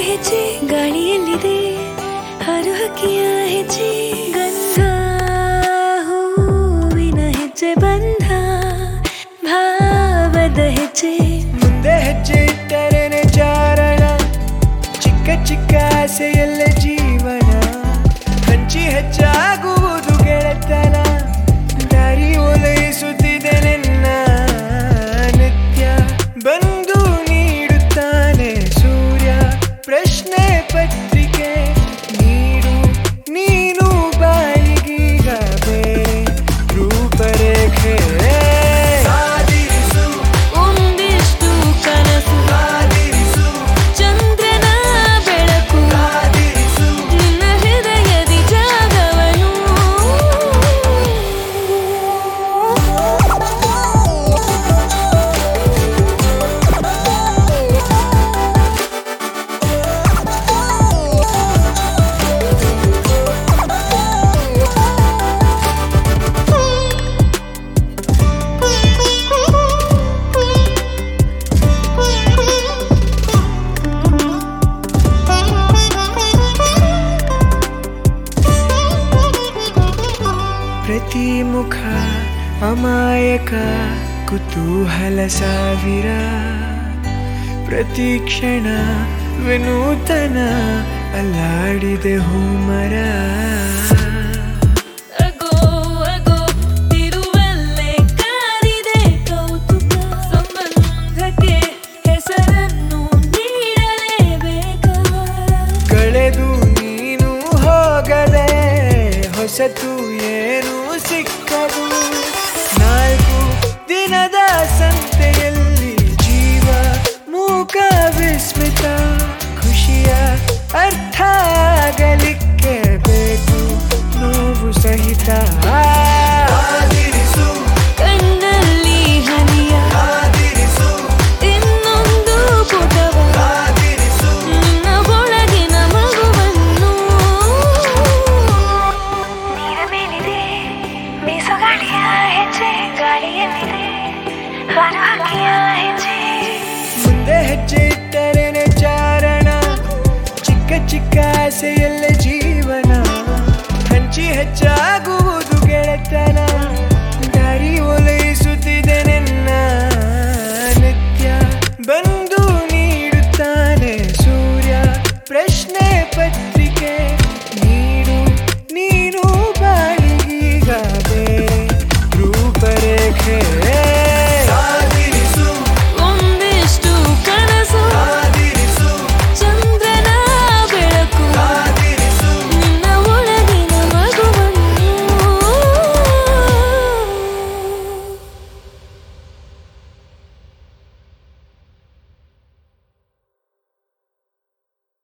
ಹೆಜ್ಜೆ ಗಾಳಿಯಲ್ಲಿದೆ ಹಾರು ಹಕ್ಕಿಯ ಹೆಜ್ಜೆ ಗಂಧ ಹೂವಿನ ಹೆಜ್ಜೆ ಬಂಧ ಭಾವದ ಹೆಜ್ಜೆ ಮುಂದೆ ಹೆಜ್ಜೆ ಇಟ್ಟರೇನೆ ಚಾರಣ ಚಿಕ್ಕ ಚಿಕ್ಕ ಆಸೆಯಲ್ಲ ಜೀವನ ಹಂಚಿ ಹೆಚ್ಚಾಗುವುದು ಗೆಳೆತನ ದಾರಿ ಓಲೈಸುತ್ತಿದೆ ನನ್ನ ನಿತ್ಯ ಬಂದು ನೀಡುತ್ತಾನೆ ಸೂರ್ಯ ಪ್ರಶ್ನೆ ಪತ್ರಿಕೆ ನೀಡು ನೀನು ಬಾಯಿಗೀಗ ಬೇರೆ ರೂಪರೇಖೆ ಸಾಧಿಸು ಒಂದಿಷ್ಟು ಕನಸು ಸಾಧಿಸು ಚಂದ್ರನ ಬೆಳಕು ಸಾಧಿಸು ನಿನ್ನ ಹೃದಯದಿ ಜಾಗವನು ಪ್ರತಿ ಮುಖ ಅಮಾಯಕ ಕುತೂಹಲ ಸಾವಿರ ಪ್ರತಿ ಕ್ಷಣ ವಿನೂತನ ಅಲ್ಲಾಡಿದೆ ಹೂಮರ ಅಗೋ ಅಗೋ ತಿರುವಲ್ಲೇ ಕಾರಿದೆ ಕೌತುಕ ಸಂಬಂಧಕ್ಕೆ ಹೆಸರನ್ನು ನೀಡಲೇಬೇಕ ಕಳೆದು ನೀನು ಹೋಗದೆ ಹೊಸತು ಏನು ಸಿಕ್ಕದು